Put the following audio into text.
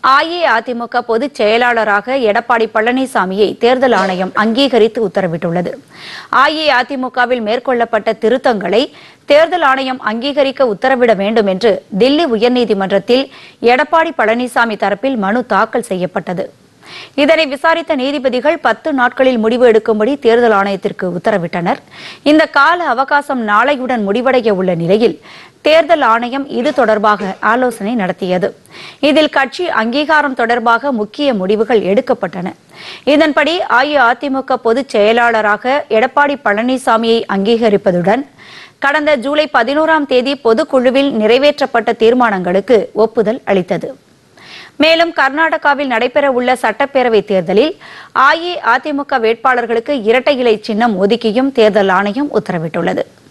அஇஅதிமுக பொதுச் செயலாளராக எடப்பாடி பழனிசாமியை தேர்தல் ஆணையம் அங்கீகரித்து உத்தரவிட்டுள்ளது அஇஅதிமுகவில் மேற்கொள்ளப்பட்ட திருத்தங்களை தேர்தல் ஆணையம் அங்கீகரிக்க உத்தரவிட வேண்டும் என்று தில்லி உயர்நீதிமன்றத்தில் எடப்பாடி பழனிசாமி தரப்பில் மனு தாக்கல் செய்யப்பட்டது இதனை விசாரித்த நீதிபதிகள் பத்து நாட்களில் முடிவு எடுக்கும்படி தேர்தல் ஆணையத்திற்கு உத்தரவிட்டனர் இந்த கால அவகாசம் நாளையுடன் முடிவடைய உள்ள நிலையில் தேர்தல் ஆணையம் இது தொடர்பாக ஆலோசனை நடத்தியது இதில் கட்சி அங்கீகாரம் தொடர்பாக முக்கிய முடிவுகள் எடுக்கப்பட்டன இதன்படி அஇஅதிமுக பொதுச் செயலாளராக எடப்பாடி பழனிசாமியை அங்கீகரிப்பதுடன் கடந்த ஜூலை பதினோராம் தேதி பொதுக்குழுவில் நிறைவேற்றப்பட்ட தீர்மானங்களுக்கு ஒப்புதல் அளித்தது மேலும் கர்நாடகாவில் நடைபெறவுள்ள சட்டப்பேரவை தேர்தலில் அஇஅதிமுக வேட்பாளர்களுக்கு இரட்டை இலை சின்னம் ஒதுக்கியும் தேர்தல் ஆணையம் உத்தரவிட்டுள்ளது